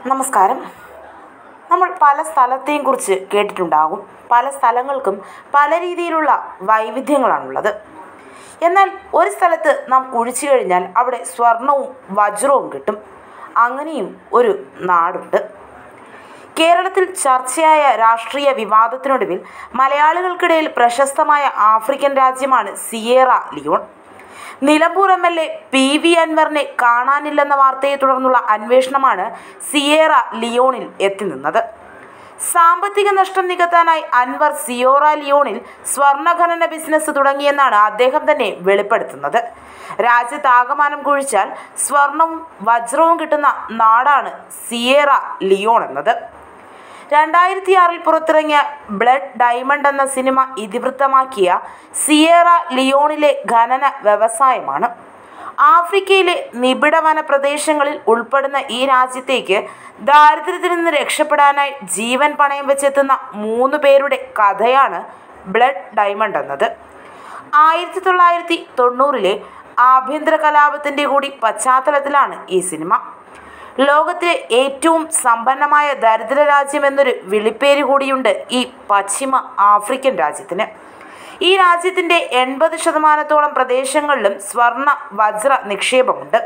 നമസ്കാരം നമ്മൾ പല സ്ഥലത്തെയും കുറിച്ച് കേട്ടിട്ടുണ്ടാകും പല സ്ഥലങ്ങൾക്കും പല രീതിയിലുള്ള വൈവിധ്യങ്ങളാണുള്ളത് എന്നാൽ ഒരു സ്ഥലത്ത് നാം കുഴിച്ചു കഴിഞ്ഞാൽ അവിടെ സ്വർണവും വജ്രവും കിട്ടും അങ്ങനെയും ഒരു നാടുണ്ട് കേരളത്തിൽ ചർച്ചയായ രാഷ്ട്രീയ വിവാദത്തിനൊടുവിൽ മലയാളികൾക്കിടയിൽ പ്രശസ്തമായ ആഫ്രിക്കൻ രാജ്യമാണ് Sierra Leone Nilambur M L A P V അൻവറിനെ കാണാനില്ലെന്ന വാർത്തയെ തുടർന്നുള്ള അന്വേഷണമാണ് സിയേറ ലിയോണിൽ എത്തിനിന്നത് സാമ്പത്തിക നഷ്ടം നികത്താനായി അൻവർ സിയോറ ലിയോണിൽ സ്വർണ്ണഖനന ബിസിനസ് തുടങ്ങിയെന്നാണ് അദ്ദേഹം തന്നെ വെളിപ്പെടുത്തുന്നത് രാജ്യത്ത് ആകമാനം കുഴിച്ചാൽ സ്വർണവും വജ്രവും കിട്ടുന്ന നാടാണ് സിയേറ ലിയോൺ എന്നത് രണ്ടായിരത്തി ആറിൽ പുറത്തിറങ്ങിയ ബ്ലഡ് ഡയമണ്ട് എന്ന സിനിമ ഇതിവൃത്തമാക്കിയ സിയേറ ലിയോണിലെ ഖനന വ്യവസായമാണ് ആഫ്രിക്കയിലെ നിബിഡ വന പ്രദേശങ്ങളിൽ ഉൾപ്പെടുന്ന ഈ രാജ്യത്തേക്ക് ദാരിദ്ര്യത്തിൽ നിന്ന് രക്ഷപ്പെടാനായി ജീവൻ പണയം വെച്ചെത്തുന്ന മൂന്ന് പേരുടെ കഥയാണ് ബ്ലഡ് ഡയമണ്ട് എന്നത് ആയിരത്തി തൊള്ളായിരത്തി തൊണ്ണൂറിലെ ആഭ്യന്തര കലാപത്തിൻ്റെ കൂടി പശ്ചാത്തലത്തിലാണ് ഈ സിനിമ ലോകത്തിലെ ഏറ്റവും സമ്പന്നമായ ദരിദ്ര രാജ്യം എന്നൊരു വിളിപ്പേര് കൂടിയുണ്ട് ഈ പശ്ചിമ ആഫ്രിക്കൻ രാജ്യത്തിന് ഈ രാജ്യത്തിൻ്റെ എൺപത് ശതമാനത്തോളം പ്രദേശങ്ങളിലും സ്വർണ്ണ വജ്ര നിക്ഷേപമുണ്ട്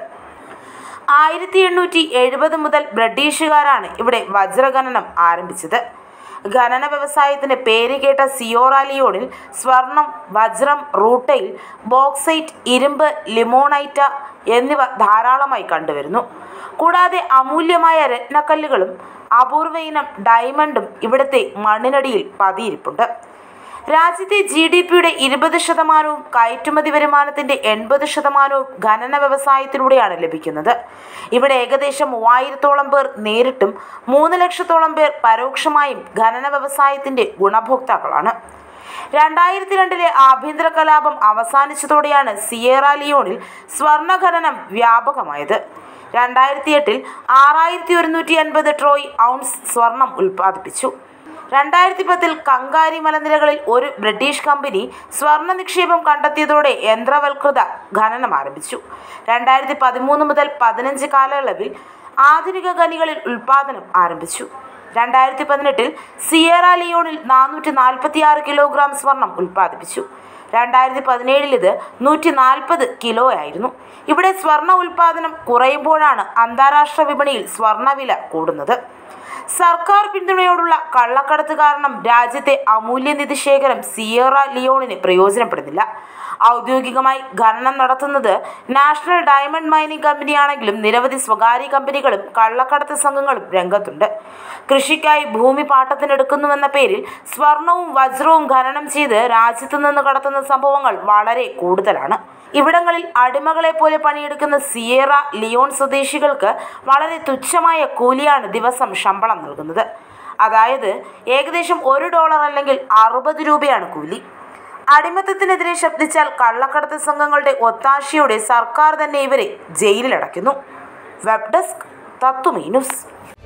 ആയിരത്തി എണ്ണൂറ്റി എഴുപത് മുതൽ ബ്രിട്ടീഷുകാരാണ് ഇവിടെ വജ്രഖനനം ആരംഭിച്ചത് ഖനന വ്യവസായത്തിന് പേര് കേട്ട സിയോറാലിയോണിൽ സ്വർണം വജ്രം റൂട്ടൈൽ ബോക്സൈറ്റ് ഇരുമ്പ് ലിമോണൈറ്റ എന്നിവ ധാരാളമായി കണ്ടുവരുന്നു കൂടാതെ അമൂല്യമായ രത്നക്കല്ലുകളും അപൂർവ ഇനം ഡയമണ്ടും ഇവിടുത്തെ മണ്ണിനടിയിൽ പതിയിരിപ്പുണ്ട് രാജ്യത്തെ ജി ഡി പിയുടെ ഇരുപത് ശതമാനവും കയറ്റുമതി വരുമാനത്തിന്റെ എൺപത് ശതമാനവും ഖനന വ്യവസായത്തിലൂടെയാണ് ലഭിക്കുന്നത് ഇവിടെ ഏകദേശം മൂവായിരത്തോളം പേർ നേരിട്ടും മൂന്ന് ലക്ഷത്തോളം പേർ പരോക്ഷമായും ഖനന വ്യവസായത്തിന്റെ ഗുണഭോക്താക്കളാണ് രണ്ടായിരത്തി രണ്ടിലെ ആഭ്യന്തര കലാപം അവസാനിച്ചതോടെയാണ് സിയേറ ലിയോണിൽ സ്വർണ്ണ ഖനനം വ്യാപകമായത് രണ്ടായിരത്തി എട്ടിൽ ആറായിരത്തി ഒരുന്നൂറ്റി അൻപത് ട്രോയ് ഔൺസ് സ്വർണം ഉൽപ്പാദിപ്പിച്ചു രണ്ടായിരത്തി പത്തിൽ കങ്കാരി മലനിരകളിൽ ഒരു ബ്രിട്ടീഷ് കമ്പനി സ്വർണ്ണ നിക്ഷേപം കണ്ടെത്തിയതോടെ യന്ത്രവൽകൃത ഖനനം ആരംഭിച്ചു രണ്ടായിരത്തി പതിമൂന്ന് മുതൽ പതിനഞ്ച് കാലയളവിൽ ആധുനിക ഖനികളിൽ ഉൽപ്പാദനം ആരംഭിച്ചു രണ്ടായിരത്തി പതിനെട്ടിൽ സിയേറ ലിയോണിൽ നാനൂറ്റി നാൽപ്പത്തി ആറ് കിലോഗ്രാം സ്വർണം ഉൽപ്പാദിപ്പിച്ചു രണ്ടായിരത്തി പതിനേഴിൽ ഇത് നൂറ്റി നാൽപ്പത് കിലോ ആയിരുന്നു ഇവിടെ സ്വർണ്ണ ഉൽപ്പാദനം കുറയുമ്പോഴാണ് അന്താരാഷ്ട്ര വിപണിയിൽ സ്വർണ്ണവില കൂടുന്നത് സർക്കാർ പിന്തുണയോടുള്ള കള്ളക്കടത്ത് കാരണം രാജ്യത്തെ അമൂല്യനിധി ശേഖരം സിയേറ ലിയോണിന് പ്രയോജനപ്പെടുന്നില്ല ഔദ്യോഗികമായി ഖനനം നടത്തുന്നത് നാഷണൽ ഡയമണ്ട് മൈനിങ് കമ്പനിയാണെങ്കിലും നിരവധി സ്വകാര്യ കമ്പനികളും കള്ളക്കടത്ത് സംഘങ്ങളും രംഗത്തുണ്ട് കൃഷിക്കായി ഭൂമി പാട്ടത്തിനെടുക്കുന്നുവെന്ന പേരിൽ സ്വർണവും വജ്രവും ഖനനം ചെയ്ത് രാജ്യത്തു നിന്ന് കടത്തുന്ന സംഭവങ്ങൾ വളരെ കൂടുതലാണ് ഇവിടങ്ങളിൽ അടിമകളെ പോലെ പണിയെടുക്കുന്ന സിയേറ ലിയോൺ സ്വദേശികൾക്ക് വളരെ തുച്ഛമായ കൂലിയാണ് ദിവസം ശമ്പളം നൽകുന്നത് അതായത് ഏകദേശം ഒരു ഡോളർ അല്ലെങ്കിൽ അറുപത് രൂപയാണ് കൂലി അടിമത്തത്തിനെതിരെ ശബ്ദിച്ചാൽ കള്ളക്കടത്ത് സംഘങ്ങളുടെ ഒത്താശയോടെ സർക്കാർ തന്നെ ഇവരെ ജയിലിലടയ്ക്കുന്നു വെബ് ഡെസ്ക് തത്തുമീ ന്യൂസ്